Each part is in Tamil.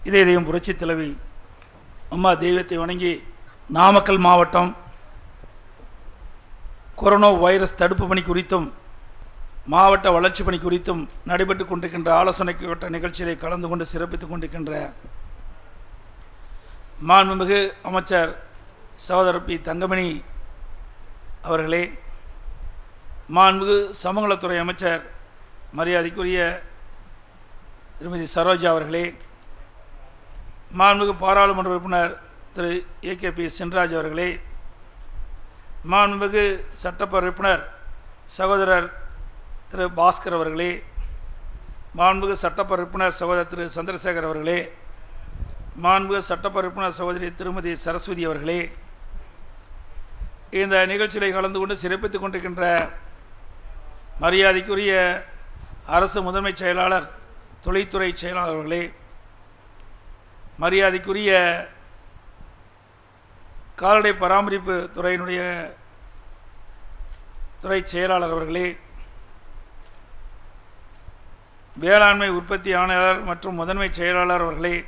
இதே தெய்வம் புரட்சி தலைவி அம்மா தெய்வத்தை வணங்கி நாமக்கல் மாவட்டம் கொரோனா வைரஸ் தடுப்பு பணி குறித்தும் மாவட்ட வளர்ச்சி பணி குறித்தும் நடைபெற்று கொண்டிருக்கின்ற ஆலோசனைக்கு வட்ட நிகழ்ச்சியிலே கலந்து கொண்டு சிறப்பித்துக் கொண்டிருக்கின்ற மாண்புமிகு அமைச்சர் சகோதரர் பி தங்கமணி அவர்களே மாண்புமிகு சமூகநலத்துறை அமைச்சர் மரியாதைக்குரிய திருமதி சரோஜா அவர்களே மாண்புமிகு பாராளுமன்ற உறுப்பினர் திரு ஏ கே பி சென்ராஜ் அவர்களே மாண்புமிகு சட்டப்பேரவை உறுப்பினர் சகோதரர் திரு பாஸ்கர் அவர்களே மாண்புமிகு சட்டப்பேரவை உறுப்பினர் சகோதரர் திரு சந்திரசேகர் அவர்களே மாண்புமிகு சட்டப்பேரவை உறுப்பினர் சகோதரி திருமதி சரஸ்வதி அவர்களே இந்த நிகழ்ச்சியில் கலந்து கொண்டு சிறப்பித்துக் கொண்டிருக்கின்ற மரியாதைக்குரிய அரசு முதன்மைச் செயலாளர் தொழில்துறை செயலாளர் அவர்களே மரியாதைக்குரிய கால்நடை பராமரிப்பு துறையினுடைய துறை செயலாளர் அவர்களே வேளாண்மை உற்பத்தி ஆணையாளர் மற்றும் முதன்மை செயலாளர் அவர்களே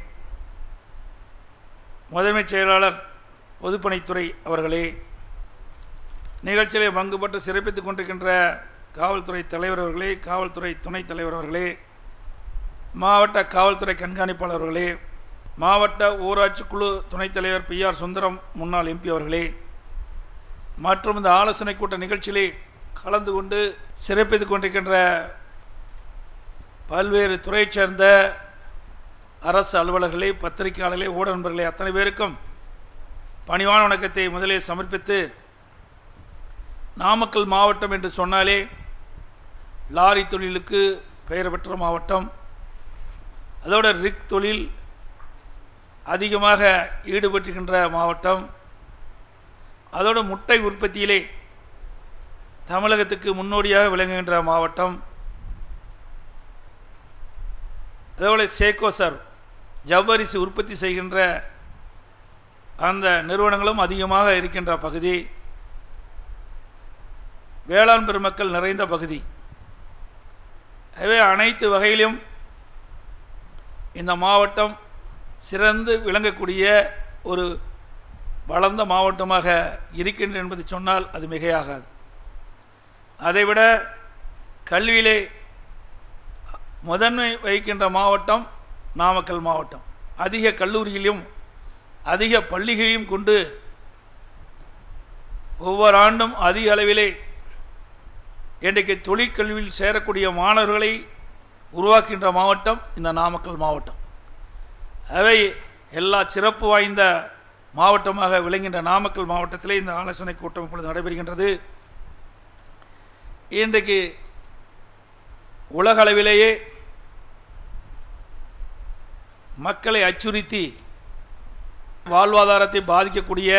முதன்மை செயலாளர் பொதுப்பணித்துறை அவர்களே நிகழ்ச்சியிலே பங்குபட்டு சிறப்பித்துக் கொண்டிருக்கின்ற காவல்துறை தலைவர் அவர்களே காவல்துறை துணைத் தலைவர் அவர்களே மாவட்ட காவல்துறை கண்காணிப்பாளர் அவர்களே மாவட்ட ஊராட்சி குழு துணைத் தலைவர் பி ஆர் சுந்தரம் முன்னாள் எம்பி அவர்களே மற்றும் இந்த ஆலோசனை கூட்ட நிகழ்ச்சியிலே கலந்து கொண்டு சிறப்பித்துக் கொண்டிருக்கின்ற பல்வேறு துறையைச் சேர்ந்த அரசு அலுவலர்களே பத்திரிகையாளர்களே ஊடக நண்பர்களே அத்தனை பேருக்கும் பணிவான வணக்கத்தை முதலில் சமர்ப்பித்து நாமக்கல் மாவட்டம் என்று சொன்னாலே லாரி தொழிலுக்கு பெயர் பெற்ற மாவட்டம் அதோட ரிக் தொழில் அதிகமாக ஈடுபட்டிருக்கின்ற மாவட்டம் அதோட முட்டை உற்பத்தியிலே தமிழகத்துக்கு முன்னோடியாக விளங்குகின்ற மாவட்டம் அதேபோல் சேகோசர் ஜவ்வரிசி உற்பத்தி செய்கின்ற அந்த நிறுவனங்களும் அதிகமாக இருக்கின்ற பகுதி வேளாண் பெருமக்கள் நிறைந்த பகுதி எனவே அனைத்து வகையிலும் இந்த மாவட்டம் சிறந்து விளங்கக்கூடிய ஒரு வளர்ந்த மாவட்டமாக இருக்கின்ற என்பது சொன்னால் அது மிகையாகாது அதைவிட கல்வியிலே முதன்மை வகிக்கின்ற மாவட்டம் நாமக்கல் மாவட்டம் அதிக கல்லூரிகளையும் அதிக பள்ளிகளையும் கொண்டு ஒவ்வொரு ஆண்டும் அதிக அளவிலே இன்றைக்கு தொழிற்கல்வியில் சேரக்கூடிய மாணவர்களை உருவாக்கின்ற மாவட்டம் இந்த நாமக்கல் மாவட்டம் அவை எல்லா சிறப்பு வாய்ந்த மாவட்டமாக விளங்குகின்ற நாமக்கல் மாவட்டத்திலே இந்த ஆலோசனை கூட்டம் இப்பொழுது நடைபெறுகின்றது இன்றைக்கு உலக அளவிலேயே மக்களை அச்சுறுத்தி வாழ்வாதாரத்தை பாதிக்கக்கூடிய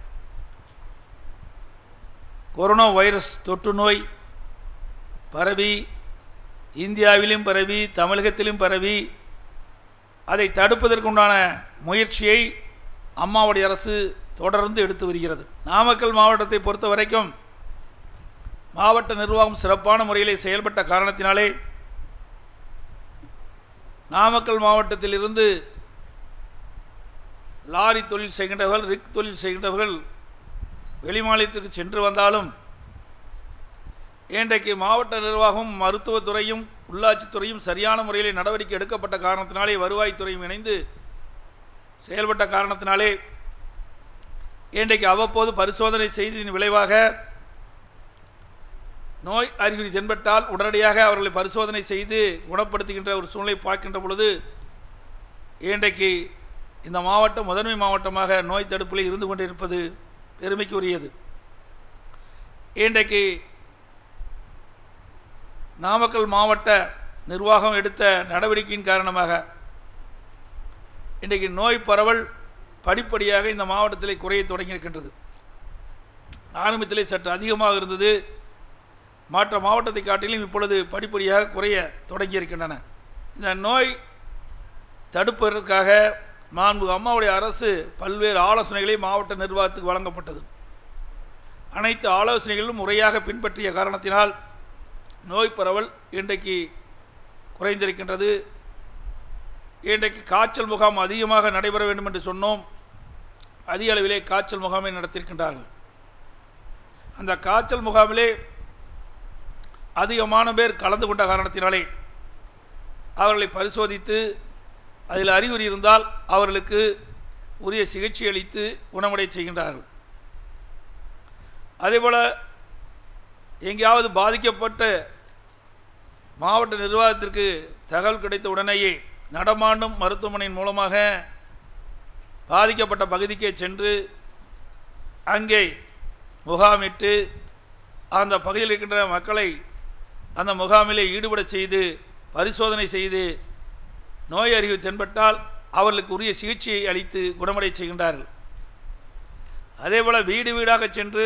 கொரோனா வைரஸ் தொற்று நோய் பரவி இந்தியாவிலும் பரவி தமிழகத்திலும் பரவி அதை தடுப்பதற்குண்டான முயற்சியை அம்மாவுடைய அரசு தொடர்ந்து எடுத்து வருகிறது நாமக்கல் மாவட்டத்தை பொறுத்த வரைக்கும் மாவட்ட நிர்வாகம் சிறப்பான முறையிலே செயல்பட்ட காரணத்தினாலே நாமக்கல் மாவட்டத்திலிருந்து லாரி தொழில் செய்கின்றவர்கள் ரிக் தொழில் செய்கின்றவர்கள் வெளிமாநிலத்திற்கு சென்று வந்தாலும் இன்றைக்கு மாவட்ட நிர்வாகம் மருத்துவத்துறையும் உள்ளாட்சித்துறையும் சரியான முறையில் நடவடிக்கை எடுக்கப்பட்ட காரணத்தினாலே வருவாய்த்துறையும் இணைந்து செயல்பட்ட காரணத்தினாலே இன்றைக்கு அவ்வப்போது பரிசோதனை செய்ததின் விளைவாக நோய் அறிகுறி தென்பட்டால் உடனடியாக அவர்களை பரிசோதனை செய்து குணப்படுத்துகின்ற ஒரு சூழ்நிலை பார்க்கின்ற பொழுது இன்றைக்கு இந்த மாவட்டம் முதன்மை மாவட்டமாக நோய் தடுப்பில் இருந்து கொண்டிருப்பது பெருமைக்குரியது இன்றைக்கு நாமக்கல் மாவட்ட நிர்வாகம் எடுத்த நடவடிக்கையின் காரணமாக இன்றைக்கு நோய் பரவல் படிப்படியாக இந்த மாவட்டத்தில் குறைய தொடங்கியிருக்கின்றது ஆரம்பத்திலே சற்று அதிகமாக இருந்தது மற்ற மாவட்டத்தை காட்டிலும் இப்பொழுது படிப்படியாக குறைய தொடங்கியிருக்கின்றன இந்த நோய் தடுப்பதற்காக மாண்பு அம்மாவுடைய அரசு பல்வேறு ஆலோசனைகளை மாவட்ட நிர்வாகத்துக்கு வழங்கப்பட்டது அனைத்து ஆலோசனைகளும் முறையாக பின்பற்றிய காரணத்தினால் நோய் பரவல் இன்றைக்கு குறைந்திருக்கின்றது இன்றைக்கு காய்ச்சல் முகாம் அதிகமாக நடைபெற வேண்டும் என்று சொன்னோம் அதிக அளவிலே காய்ச்சல் முகாமை நடத்தியிருக்கின்றார்கள் அந்த காய்ச்சல் முகாமிலே அதிகமான பேர் கலந்து கொண்ட காரணத்தினாலே அவர்களை பரிசோதித்து அதில் அறிகுறி இருந்தால் அவர்களுக்கு உரிய சிகிச்சை அளித்து குணமடைய செய்கின்றார்கள் அதேபோல் எங்கேயாவது பாதிக்கப்பட்ட மாவட்ட நிர்வாகத்திற்கு தகவல் கிடைத்த உடனேயே நடமாண்டும் மருத்துவமனையின் மூலமாக பாதிக்கப்பட்ட பகுதிக்கே சென்று அங்கே முகாமிட்டு அந்த பகுதியில் இருக்கின்ற மக்களை அந்த முகாமிலே ஈடுபட செய்து பரிசோதனை செய்து நோய் அறிவு தென்பட்டால் அவர்களுக்கு உரிய சிகிச்சையை அளித்து குணமடைய செய்கின்றார்கள் அதேபோல் வீடு வீடாக சென்று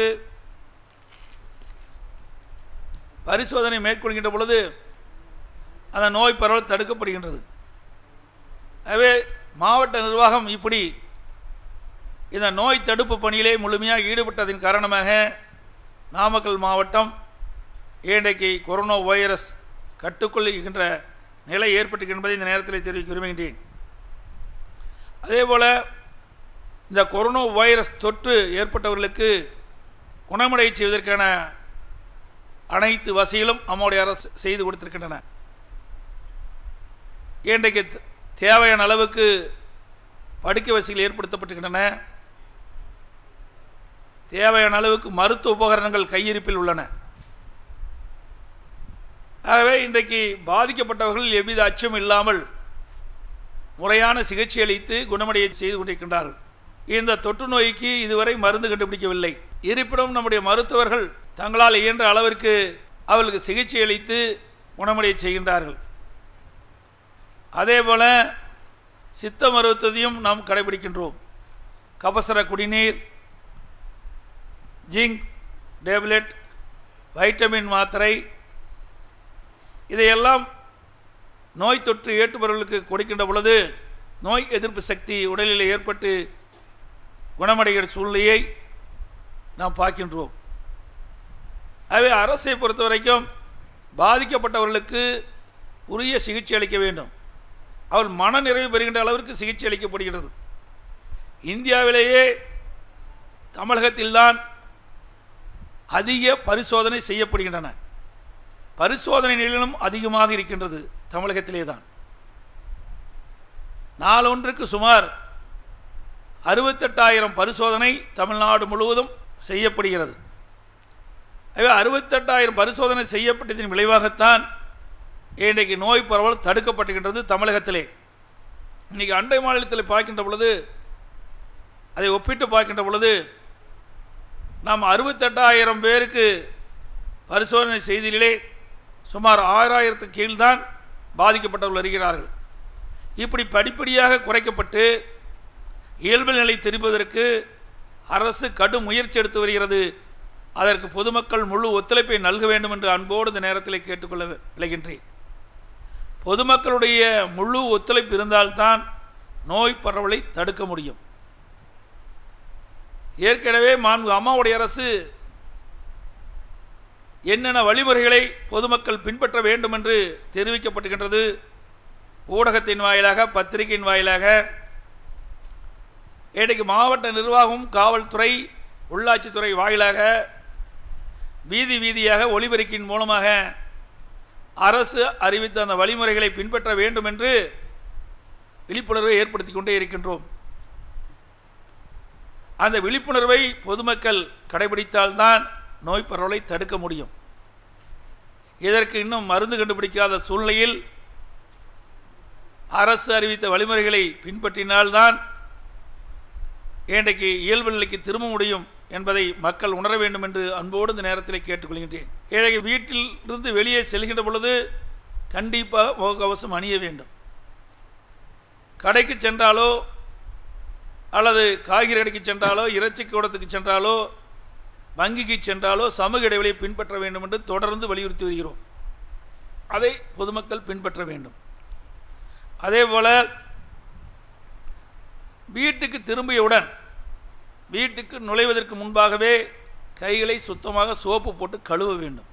பரிசோதனை மேற்கொள்கின்ற பொழுது அந்த நோய் பரவல் தடுக்கப்படுகின்றது எனவே மாவட்ட நிர்வாகம் இப்படி இந்த நோய் தடுப்பு பணியிலே முழுமையாக ஈடுபட்டதின் காரணமாக நாமக்கல் மாவட்டம் இன்றைக்கு கொரோனா வைரஸ் கட்டுக்குள் இருக்கின்ற நிலை ஏற்பட்டு என்பதை இந்த நேரத்தில் தெரிவிக்க விரும்புகின்றேன் அதேபோல் இந்த கொரோனா வைரஸ் தொற்று ஏற்பட்டவர்களுக்கு குணமடைய செய்வதற்கான அனைத்து வசதிகளும் நம்முடைய அரசு செய்து கொடுத்திருக்கின்றன இன்றைக்கு தே- தேவையான அளவுக்கு படுக்கை வசதிகள் ஏற்படுத்தப்பட்டிருக்கின்றன தேவையான அளவுக்கு மருத்துவ உபகரணங்கள் கையிருப்பில் உள்ளன ஆகவே இன்றைக்கு பாதிக்கப்பட்டவர்கள் எவ்வித அச்சம் இல்லாமல் முறையான சிகிச்சை அளித்து குணமடைய செய்து கொண்டிருக்கின்றார்கள் இந்த தொற்று நோய்க்கு இதுவரை மருந்து கண்டுபிடிக்கவில்லை இருப்பினும் நம்முடைய மருத்துவர்கள் தங்களால் இயன்ற அளவிற்கு அவர்களுக்கு சிகிச்சை அளித்து குணமடைய செய்கின்றார்கள் அதேபோல சித்த மருத்துவத்தையும் நாம் கடைபிடிக்கின்றோம் கபசர குடிநீர் ஜிங்க் டேப்லெட் வைட்டமின் மாத்திரை இதையெல்லாம் நோய் தொற்று ஏற்றுபவர்களுக்கு கொடுக்கின்ற பொழுது நோய் எதிர்ப்பு சக்தி உடலில் ஏற்பட்டு குணமடைகிற சூழ்நிலையை நாம் பார்க்கின்றோம் ஆகவே அரசை பொறுத்த வரைக்கும் பாதிக்கப்பட்டவர்களுக்கு உரிய சிகிச்சை அளிக்க வேண்டும் அவர் மனநிறைவு பெறுகின்ற அளவிற்கு சிகிச்சை அளிக்கப்படுகிறது இந்தியாவிலேயே தமிழகத்தில்தான் அதிக பரிசோதனை செய்யப்படுகின்றன பரிசோதனை நிலையிலும் அதிகமாக இருக்கின்றது தமிழகத்திலே தான் நாளொன்றுக்கு சுமார் அறுபத்தெட்டாயிரம் பரிசோதனை தமிழ்நாடு முழுவதும் செய்யப்படுகிறது ஆகவே அறுபத்தெட்டாயிரம் பரிசோதனை செய்யப்பட்டதின் விளைவாகத்தான் இன்றைக்கு நோய் பரவல் தடுக்கப்பட்டுகின்றது தமிழகத்திலே இன்னைக்கு அண்டை மாநிலத்தில் பார்க்கின்ற பொழுது அதை ஒப்பிட்டு பார்க்கின்ற பொழுது நாம் அறுபத்தெட்டாயிரம் பேருக்கு பரிசோதனை செய்தியிலே சுமார் ஆறாயிரத்து கீழ்தான் பாதிக்கப்பட்டவர்கள் வருகிறார்கள் இப்படி படிப்படியாக குறைக்கப்பட்டு இயல்பு நிலை திரும்புவதற்கு அரசு கடும் முயற்சி எடுத்து வருகிறது அதற்கு பொதுமக்கள் முழு ஒத்துழைப்பை நல்க வேண்டும் என்று அன்போடு இந்த நேரத்தில் கேட்டுக்கொள்ள விளைகின்றேன் பொதுமக்களுடைய முழு ஒத்துழைப்பு இருந்தால்தான் நோய் பரவலை தடுக்க முடியும் ஏற்கனவே மாண்பு அம்மாவுடைய அரசு என்னென்ன வழிமுறைகளை பொதுமக்கள் பின்பற்ற வேண்டும் என்று தெரிவிக்கப்பட்டுகின்றது ஊடகத்தின் வாயிலாக பத்திரிகையின் வாயிலாக இன்றைக்கு மாவட்ட நிர்வாகம் காவல்துறை உள்ளாட்சித்துறை வாயிலாக வீதி வீதியாக ஒளிபெருக்கின் மூலமாக அரசு அறிவித்த அந்த வழிமுறைகளை பின்பற்ற வேண்டும் என்று விழிப்புணர்வை ஏற்படுத்தி கொண்டே இருக்கின்றோம் அந்த விழிப்புணர்வை பொதுமக்கள் கடைபிடித்தால்தான் நோய் பரவலை தடுக்க முடியும் இதற்கு இன்னும் மருந்து கண்டுபிடிக்காத சூழ்நிலையில் அரசு அறிவித்த வழிமுறைகளை பின்பற்றினால்தான் இன்றைக்கு இயல்பு நிலைக்கு திரும்ப முடியும் என்பதை மக்கள் உணர வேண்டும் என்று அன்போடு இந்த நேரத்தில் கேட்டுக்கொள்கின்றேன் இன்றைக்கு வீட்டில் இருந்து வெளியே செல்கின்ற பொழுது கண்டிப்பாக முகக்கவசம் அணிய வேண்டும் கடைக்கு சென்றாலோ அல்லது காய்கறி கடைக்கு சென்றாலோ இறைச்சி கூடத்துக்கு சென்றாலோ வங்கிக்கு சென்றாலோ சமூக இடைவெளியை பின்பற்ற வேண்டும் என்று தொடர்ந்து வலியுறுத்தி வருகிறோம் அதை பொதுமக்கள் பின்பற்ற வேண்டும் அதே போல வீட்டுக்கு திரும்பியவுடன் வீட்டுக்கு நுழைவதற்கு முன்பாகவே கைகளை சுத்தமாக சோப்பு போட்டு கழுவ வேண்டும்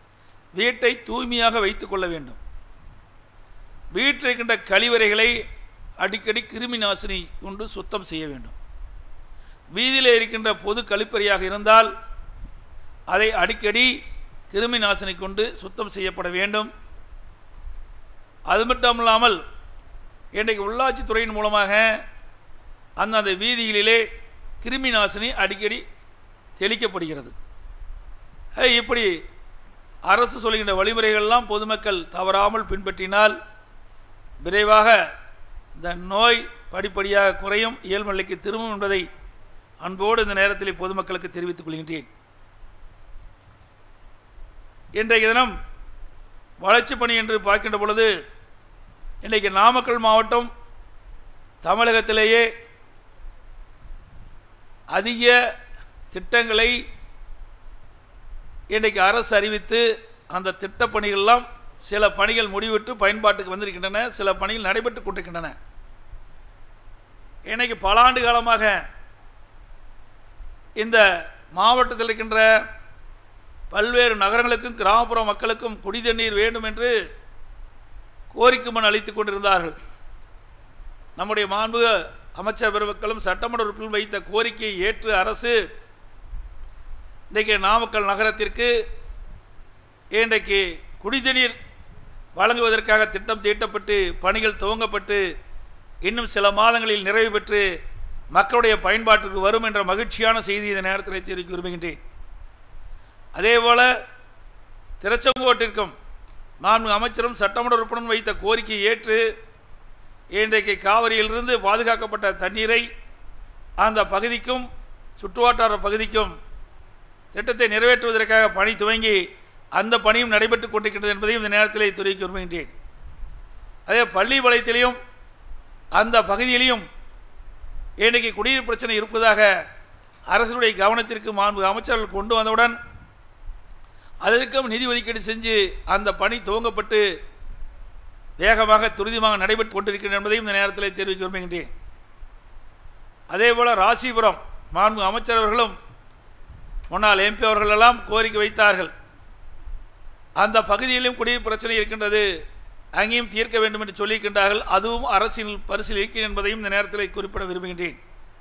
வீட்டை தூய்மையாக வைத்துக் கொள்ள வேண்டும் வீட்டில் இருக்கின்ற கழிவறைகளை அடிக்கடி கிருமி நாசினி கொண்டு சுத்தம் செய்ய வேண்டும் வீதியில் இருக்கின்ற பொது கழிப்பறையாக இருந்தால் அதை அடிக்கடி கிருமி நாசினி கொண்டு சுத்தம் செய்யப்பட வேண்டும் அது மட்டும் இல்லாமல் இன்றைக்கு உள்ளாட்சித்துறையின் மூலமாக அந்தந்த வீதிகளிலே கிருமி நாசினி அடிக்கடி தெளிக்கப்படுகிறது அஹ் இப்படி அரசு சொல்கின்ற வழிமுறைகள்லாம் பொதுமக்கள் தவறாமல் பின்பற்றினால் விரைவாக இந்த நோய் படிப்படியாக குறையும் இயல்பு நிலைக்கு திரும்பும் என்பதை அன்போடு இந்த நேரத்தில் பொதுமக்களுக்கு தெரிவித்துக் கொள்கின்றேன் இன்றைய தினம் வளர்ச்சி பணி என்று பார்க்கின்ற பொழுது இன்றைக்கு நாமக்கல் மாவட்டம் தமிழகத்திலேயே அதிக திட்டங்களை இன்றைக்கு அரசு அறிவித்து அந்த திட்டப் பணிகள்லாம் சில பணிகள் முடிவிட்டு பயன்பாட்டுக்கு வந்திருக்கின்றன சில பணிகள் நடைபெற்று கொண்டிருக்கின்றன இன்னைக்கு பல ஆண்டு காலமாக இந்த மாவட்டத்தில் இருக்கின்ற பல்வேறு நகரங்களுக்கும் கிராமப்புற மக்களுக்கும் குடி தண்ணீர் வேண்டும் என்று கோரிக்கை மனு அளித்துக் கொண்டிருந்தார்கள் நம்முடைய மாண்பு அமைச்சர் பெருமக்களும் சட்டமன்ற உறுப்பினர் வைத்த கோரிக்கையை ஏற்று அரசு இன்றைக்கு நாமக்கல் நகரத்திற்கு இன்றைக்கு குடிதண்ணீர் வழங்குவதற்காக திட்டம் தீட்டப்பட்டு பணிகள் துவங்கப்பட்டு இன்னும் சில மாதங்களில் நிறைவு பெற்று மக்களுடைய பயன்பாட்டிற்கு வரும் என்ற மகிழ்ச்சியான செய்தி இந்த நேரத்தில் தெரிவிக்க விரும்புகின்றேன் அதேபோல திருச்செங்கோட்டிற்கும் நான்கு அமைச்சரும் சட்டமன்ற உறுப்பினரும் வைத்த கோரிக்கையை ஏற்று இன்றைக்கு காவிரியிலிருந்து பாதுகாக்கப்பட்ட தண்ணீரை அந்த பகுதிக்கும் சுற்றுவட்டார பகுதிக்கும் திட்டத்தை நிறைவேற்றுவதற்காக பணி துவங்கி அந்த பணியும் நடைபெற்றுக் கொண்டிருக்கின்றது என்பதையும் இந்த நேரத்தில் தெரிவிக்க விரும்புகின்றேன் அதே பள்ளி வளையத்திலையும் அந்த பகுதியிலையும் இன்றைக்கு குடிநீர் பிரச்சனை இருப்பதாக அரசுடைய கவனத்திற்கு மாண்பு அமைச்சர்கள் கொண்டு வந்தவுடன் அதற்கும் நிதி ஒதுக்கீடு செஞ்சு அந்த பணி துவங்கப்பட்டு வேகமாக துரிதமாக நடைபெற்று கொண்டிருக்கின்றன என்பதையும் இந்த நேரத்தில் தெரிவிக்க விரும்புகின்றேன் அதேபோல் ராசிபுரம் மாண்பு அமைச்சர் அவர்களும் முன்னாள் எம்பி அவர்கள் எல்லாம் கோரிக்கை வைத்தார்கள் அந்த பகுதியிலும் குடிநீர் பிரச்சனை இருக்கின்றது அங்கேயும் தீர்க்க வேண்டும் என்று சொல்லியிருக்கின்றார்கள் அதுவும் அரசின் பரிசீலிக்கும் என்பதையும் இந்த நேரத்தில் குறிப்பிட விரும்புகின்றேன்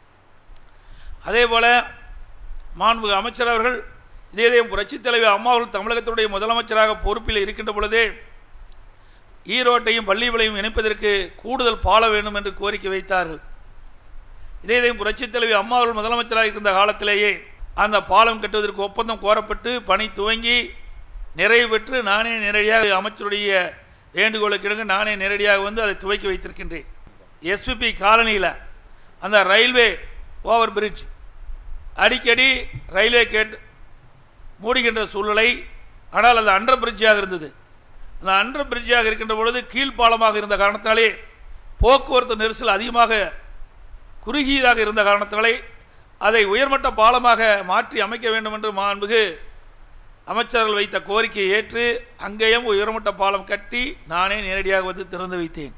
அதேபோல மாண்பு அமைச்சர் அவர்கள் இதே இதே புரட்சித் தலைவர் அம்மா அவர்கள் தமிழகத்தினுடைய முதலமைச்சராக பொறுப்பில் இருக்கின்ற பொழுதே ஈரோட்டையும் பள்ளிகளையும் இணைப்பதற்கு கூடுதல் பால வேண்டும் என்று கோரிக்கை வைத்தார்கள் இதே இதே புரட்சித் தலைவி அம்மா அவர்கள் முதலமைச்சராக இருந்த காலத்திலேயே அந்த பாலம் கட்டுவதற்கு ஒப்பந்தம் கோரப்பட்டு பணி துவங்கி நிறைவு பெற்று நானே நேரடியாக அமைச்சருடைய வேண்டுகோளுக்கு இணங்க நானே நேரடியாக வந்து அதை துவக்கி வைத்திருக்கின்றேன் எஸ்பிபி காலனியில் அந்த ரயில்வே ஓவர் பிரிட்ஜ் அடிக்கடி ரயில்வே கேட் மூடுகின்ற சூழ்நிலை ஆனால் அது அண்டர் பிரிட்ஜாக இருந்தது அந்த அண்டர் பிரிட்ஜாக இருக்கின்ற பொழுது கீழ்ப்பாலமாக இருந்த காரணத்தாலே போக்குவரத்து நெரிசல் அதிகமாக குறுகியதாக இருந்த காரணத்தாலே அதை உயர்மட்ட பாலமாக மாற்றி அமைக்க வேண்டும் என்று மாண்புகு அமைச்சர்கள் வைத்த கோரிக்கையை ஏற்று அங்கேயும் உயர்மட்ட பாலம் கட்டி நானே நேரடியாக வந்து திறந்து வைத்தேன்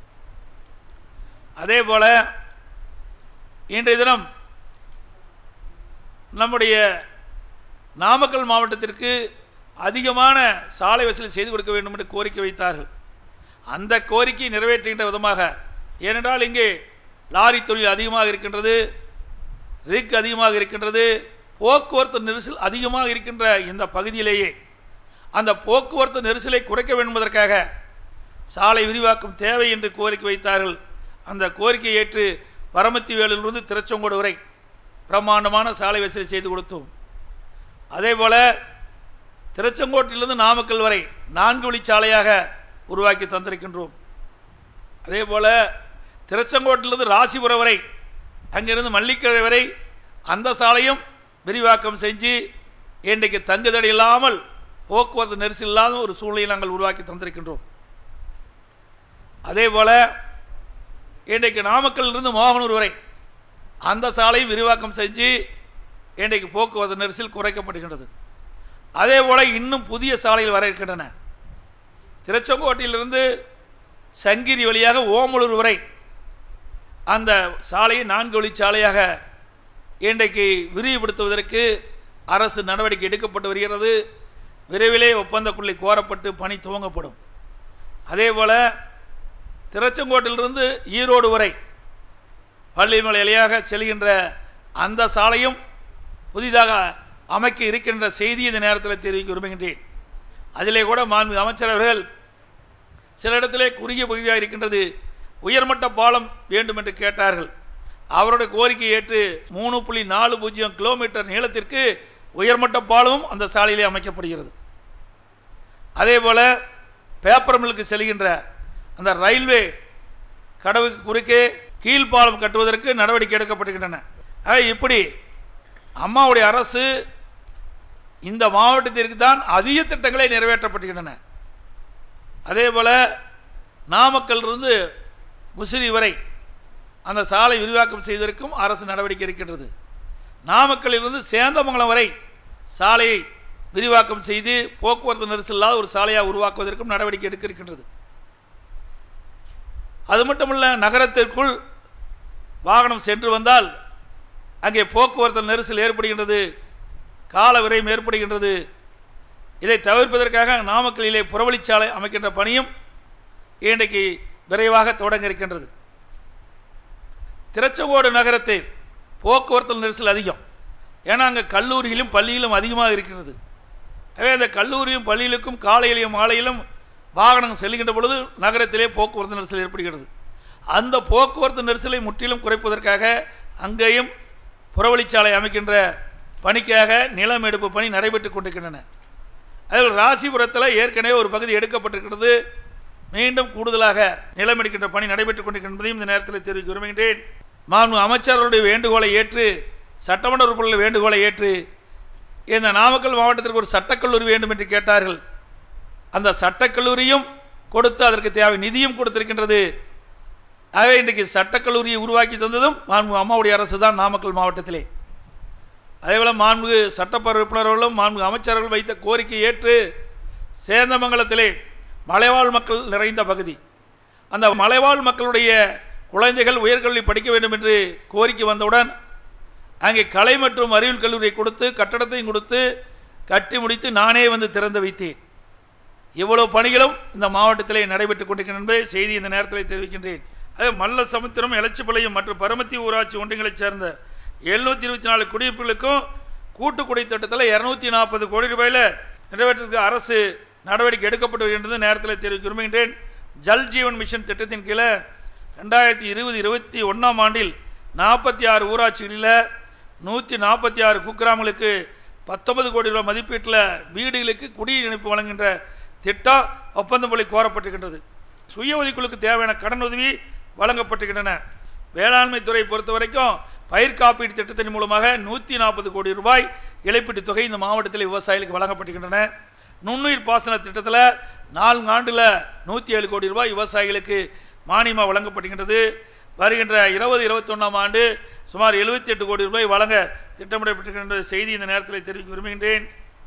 அதே போல இன்றைய தினம் நம்முடைய நாமக்கல் மாவட்டத்திற்கு அதிகமான சாலை வசதி செய்து கொடுக்க வேண்டும் என்று கோரிக்கை வைத்தார்கள் அந்த கோரிக்கை நிறைவேற்றுகின்ற விதமாக ஏனென்றால் இங்கே லாரி தொழில் அதிகமாக இருக்கின்றது ரிக் அதிகமாக இருக்கின்றது போக்குவரத்து நெரிசல் அதிகமாக இருக்கின்ற இந்த பகுதியிலேயே அந்த போக்குவரத்து நெரிசலை குறைக்க வேண்டும் என்பதற்காக சாலை விரிவாக்கம் தேவை என்று கோரிக்கை வைத்தார்கள் அந்த கோரிக்கையை ஏற்று பரமத்தி வேலிலிருந்து திருச்செங்கோடு வரை பிரம்மாண்டமான சாலை வசதி செய்து கொடுத்தோம் அதே போல திருச்செங்கோட்டிலிருந்து நாமக்கல் வரை நான்கு வழிச்சாலையாக உருவாக்கி தந்திருக்கின்றோம் அதே போல திருச்செங்கோட்டிலிருந்து ராசிபுரம் வரை அங்கிருந்து மல்லிக்கரை வரை அந்த சாலையும் விரிவாக்கம் செஞ்சு இன்றைக்கு தங்குதடை இல்லாமல் போக்குவரத்து நெரிசல் இல்லாத ஒரு சூழ்நிலையை நாங்கள் உருவாக்கி தந்திருக்கின்றோம் அதே போல இன்றைக்கு நாமக்கல்லிருந்து மோகனூர் வரை அந்த சாலையும் விரிவாக்கம் செஞ்சு இன்றைக்கு போக்குவரத்து நெரிசல் குறைக்கப்படுகின்றது அதே போல் இன்னும் புதிய சாலைகள் வர இருக்கின்றன திருச்செங்கோட்டிலிருந்து சங்கிரி வழியாக ஓமலூர் வரை அந்த சாலையை நான்கு வழிச்சாலையாக இன்றைக்கு விரிவுபடுத்துவதற்கு அரசு நடவடிக்கை எடுக்கப்பட்டு வருகிறது விரைவிலே ஒப்பந்தக்குள்ளே கோரப்பட்டு பணி துவங்கப்படும் அதே போல் திருச்செங்கோட்டிலிருந்து ஈரோடு வரை பள்ளிமலை வழியாக செல்கின்ற அந்த சாலையும் புதிதாக அமைக்க இருக்கின்ற செய்தி இந்த நேரத்தில் தெரிவிக்க விரும்புகின்றேன் அதிலே கூட மாண்பு அமைச்சர் அவர்கள் சில இடத்திலே குறுகிய பகுதியாக இருக்கின்றது உயர்மட்ட பாலம் வேண்டும் என்று கேட்டார்கள் அவருடைய கோரிக்கை ஏற்று மூணு புள்ளி நாலு பூஜ்ஜியம் கிலோமீட்டர் நீளத்திற்கு உயர்மட்ட பாலமும் அந்த சாலையிலே அமைக்கப்படுகிறது அதே போல் பேப்பர் மில்லுக்கு செல்கின்ற அந்த ரயில்வே கடவுக்கு குறுக்கே கீழ்ப்பாலம் கட்டுவதற்கு நடவடிக்கை எடுக்கப்பட்டுகின்றன ஆக இப்படி அம்மாவுடைய அரசு இந்த மாவட்டத்திற்கு தான் அதிக திட்டங்களை நிறைவேற்றப்பட்டுகின்றன அதே போல் நாமக்கல்லிருந்து முசிறி வரை அந்த சாலை விரிவாக்கம் செய்வதற்கும் அரசு நடவடிக்கை இருக்கின்றது நாமக்கல்லிலிருந்து சேந்தமங்கலம் வரை சாலையை விரிவாக்கம் செய்து போக்குவரத்து நெரிசல் இல்லாத ஒரு சாலையாக உருவாக்குவதற்கும் நடவடிக்கை எடுக்க இருக்கின்றது அது மட்டுமல்ல நகரத்திற்குள் வாகனம் சென்று வந்தால் அங்கே போக்குவரத்து நெரிசல் ஏற்படுகின்றது கால விரையும் ஏற்படுகின்றது இதை தவிர்ப்பதற்காக நாமக்கல்லிலே புறவழிச்சாலை அமைக்கின்ற பணியும் இன்றைக்கு விரைவாக தொடங்க இருக்கின்றது திருச்செங்கோடு நகரத்தில் போக்குவரத்து நெரிசல் அதிகம் ஏன்னா அங்கே கல்லூரியிலும் பள்ளியிலும் அதிகமாக இருக்கிறது எனவே அந்த கல்லூரியும் பள்ளியிலுக்கும் காலையிலும் மாலையிலும் வாகனம் செல்கின்ற பொழுது நகரத்திலே போக்குவரத்து நெரிசல் ஏற்படுகிறது அந்த போக்குவரத்து நெரிசலை முற்றிலும் குறைப்பதற்காக அங்கேயும் புறவழிச்சாலை அமைக்கின்ற பணிக்காக நிலம் எடுப்பு பணி நடைபெற்று கொண்டிருக்கின்றன அதில் ராசிபுரத்தில் ஏற்கனவே ஒரு பகுதி எடுக்கப்பட்டிருக்கிறது மீண்டும் கூடுதலாக நிலம் எடுக்கின்ற பணி நடைபெற்றுக் கொண்டிருக்கின்றதையும் இந்த நேரத்தில் தெரிவிக்க விரும்புகின்றேன் மாண்பு அமைச்சர்களுடைய வேண்டுகோளை ஏற்று சட்டமன்ற உறுப்பினர்கள் வேண்டுகோளை ஏற்று இந்த நாமக்கல் மாவட்டத்திற்கு ஒரு சட்டக்கல்லூரி வேண்டும் என்று கேட்டார்கள் அந்த சட்டக்கல்லூரியும் கொடுத்து அதற்கு தேவை நிதியும் கொடுத்திருக்கின்றது ஆகவே இன்றைக்கு சட்டக்கல்லூரியை உருவாக்கி தந்ததும் மாண்பு அம்மாவுடைய அரசு தான் நாமக்கல் மாவட்டத்திலே அதேபோல் மாண்பு சட்டப்பேரவை உறுப்பினர்களும் மாண்பு அமைச்சர்கள் வைத்த கோரிக்கை ஏற்று சேந்தமங்கலத்திலே மலைவாழ் மக்கள் நிறைந்த பகுதி அந்த மலைவாழ் மக்களுடைய குழந்தைகள் உயர்கல்வி படிக்க வேண்டும் என்று கோரிக்கை வந்தவுடன் அங்கே கலை மற்றும் அறிவியல் கல்லூரியை கொடுத்து கட்டடத்தையும் கொடுத்து கட்டி முடித்து நானே வந்து திறந்து வைத்தேன் இவ்வளவு பணிகளும் இந்த மாவட்டத்திலே நடைபெற்றுக் கொண்டிருக்கின்றன என்பதை செய்தி இந்த நேரத்தில் தெரிவிக்கின்றேன் அதே மல்ல சமுத்திரம் எலச்சிப்பாளையம் மற்றும் பரமத்தி ஊராட்சி ஒன்றியங்களைச் சேர்ந்த எழுநூற்றி இருபத்தி நாலு குடியிருப்புகளுக்கும் கூட்டு குடி திட்டத்தில் இரநூத்தி நாற்பது கோடி ரூபாயில் நிறைவேற்றிற்கு அரசு நடவடிக்கை எடுக்கப்பட்டு வருகின்றது நேரத்தில் தெரிவிக்க விரும்புகின்றேன் ஜல் ஜீவன் மிஷன் திட்டத்தின் கீழே ரெண்டாயிரத்தி இருபது இருபத்தி ஒன்றாம் ஆண்டில் நாற்பத்தி ஆறு ஊராட்சிகளில் நூற்றி நாற்பத்தி ஆறு குக்கிராமங்களுக்கு பத்தொன்பது கோடி ரூபாய் மதிப்பீட்டில் வீடுகளுக்கு குடிநீர் இணைப்பு வழங்குகின்ற திட்டம் ஒப்பந்தம் மொழி கோரப்பட்டிருக்கின்றது சுய உதவிக்குழுக்கு தேவையான கடன் உதவி வழங்கப்பட்டிருக்கின்றன வேளாண்மை துறை பொறுத்த வரைக்கும் பயிர் காப்பீடு திட்டத்தின் மூலமாக நூற்றி நாற்பது கோடி ரூபாய் இழப்பீட்டுத் தொகை இந்த மாவட்டத்தில் விவசாயிகளுக்கு வழங்கப்பட்டிருக்கின்றன நுண்ணுயிர் பாசன திட்டத்தில் நான்கு ஆண்டில் நூற்றி ஏழு கோடி ரூபாய் விவசாயிகளுக்கு மானியமாக வழங்கப்படுகின்றது வருகின்ற இருபது இருபத்தொன்னாம் ஆண்டு சுமார் எழுபத்தி எட்டு கோடி ரூபாய் வழங்க திட்டமிடப்பட்டிருக்கின்ற செய்தி இந்த நேரத்தில் தெரிவிக்க விரும்புகின்றேன்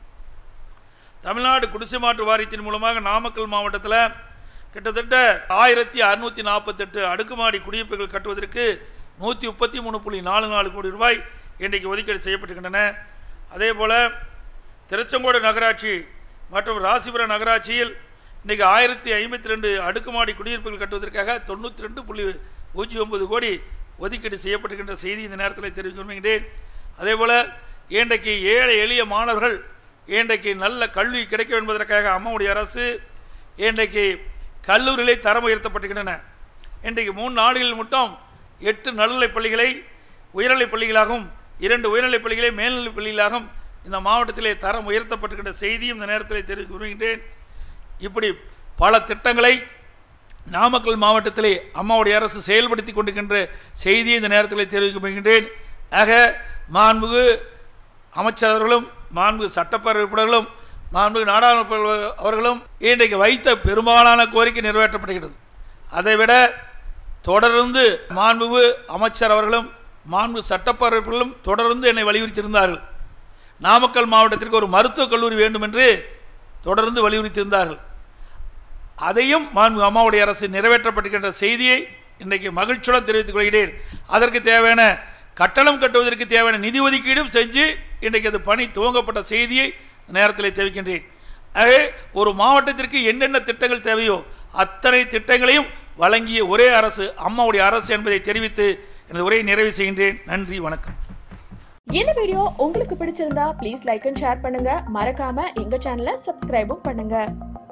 தமிழ்நாடு குடிசை மாற்று வாரியத்தின் மூலமாக நாமக்கல் மாவட்டத்தில் கிட்டத்தட்ட ஆயிரத்தி அறுநூற்றி நாற்பத்தெட்டு அடுக்குமாடி குடியிருப்புகள் கட்டுவதற்கு நூற்றி முப்பத்தி மூணு புள்ளி நாலு நாலு கோடி ரூபாய் இன்றைக்கு ஒதுக்கீடு செய்யப்பட்டிருக்கின்றன அதே போல் திருச்செங்கோடு நகராட்சி மற்றும் ராசிபுரம் நகராட்சியில் இன்றைக்கு ஆயிரத்தி ஐம்பத்தி ரெண்டு அடுக்குமாடி குடியிருப்புகள் கட்டுவதற்காக தொண்ணூற்றி ரெண்டு புள்ளி பூஜ்ஜியம் ஒன்பது கோடி ஒதுக்கீடு செய்யப்பட்டிருக்கின்ற செய்தி இந்த நேரத்தில் தெரிவிக்க விரும்புகின்றேன் அதே போல் இன்றைக்கு ஏழை எளிய மாணவர்கள் இன்றைக்கு நல்ல கல்வி கிடைக்கும் என்பதற்காக அம்மாவுடைய அரசு இன்றைக்கு கல்லூரிகளை தரம் உயர்த்தப்பட்டுகின்றன இன்றைக்கு மூணு நாடுகளில் மட்டும் எட்டு நடுநிலைப் பள்ளிகளை உயர்நிலைப் பள்ளிகளாகவும் இரண்டு உயர்நிலைப் பள்ளிகளை மேல்நிலைப் பள்ளிகளாகவும் இந்த மாவட்டத்திலே தரம் உயர்த்தப்பட்டுகின்ற செய்தியும் இந்த நேரத்தில் தெரிவிக்க விரும்புகின்றேன் இப்படி பல திட்டங்களை நாமக்கல் மாவட்டத்திலே அம்மாவுடைய அரசு செயல்படுத்தி கொண்டிருக்கின்ற செய்தியை இந்த நேரத்தில் தெரிவிக்க விரும்புகின்றேன் ஆக மாண்புகு அமைச்சர்களும் மாண்பு சட்டப்பேரவை உறுப்பினர்களும் மாண்பு நாடாளுமன்ற அவர்களும் இன்றைக்கு வைத்த பெரும்பாலான கோரிக்கை நிறைவேற்றப்படுகிறது அதைவிட தொடர்ந்து மாண்புகு அமைச்சர் அவர்களும் மாண்பு சட்டப்பேரவை உறுப்பினர்களும் தொடர்ந்து என்னை வலியுறுத்தியிருந்தார்கள் நாமக்கல் மாவட்டத்திற்கு ஒரு மருத்துவக் கல்லூரி வேண்டும் என்று தொடர்ந்து வலியுறுத்தியிருந்தார்கள் அதையும் மாண்பு அம்மாவுடைய அரசு நிறைவேற்றப்பட்டிருக்கின்ற செய்தியை இன்றைக்கு மகிழ்ச்சியுடன் தெரிவித்துக் கொள்கிறேன் அதற்கு தேவையான கட்டணம் கட்டுவதற்கு தேவையான நிதி ஒதுக்கீடும் செஞ்சு இன்றைக்கு அது பணி துவங்கப்பட்ட செய்தியை நேரத்தில் தெரிவிக்கின்றேன் ஆகவே ஒரு மாவட்டத்திற்கு என்னென்ன திட்டங்கள் தேவையோ அத்தனை திட்டங்களையும் வழங்கிய ஒரே அரசு அம்மாவுடைய அரசு என்பதை தெரிவித்து எனது உரையை நிறைவு செய்கின்றேன் நன்றி வணக்கம் இந்த வீடியோ உங்களுக்கு பிடிச்சிருந்தா ப்ளீஸ் லைக் அண்ட் ஷேர் பண்ணுங்க மறக்காம எங்க சேனலை சப்ஸ்கிரைபும் பண்ணுங்க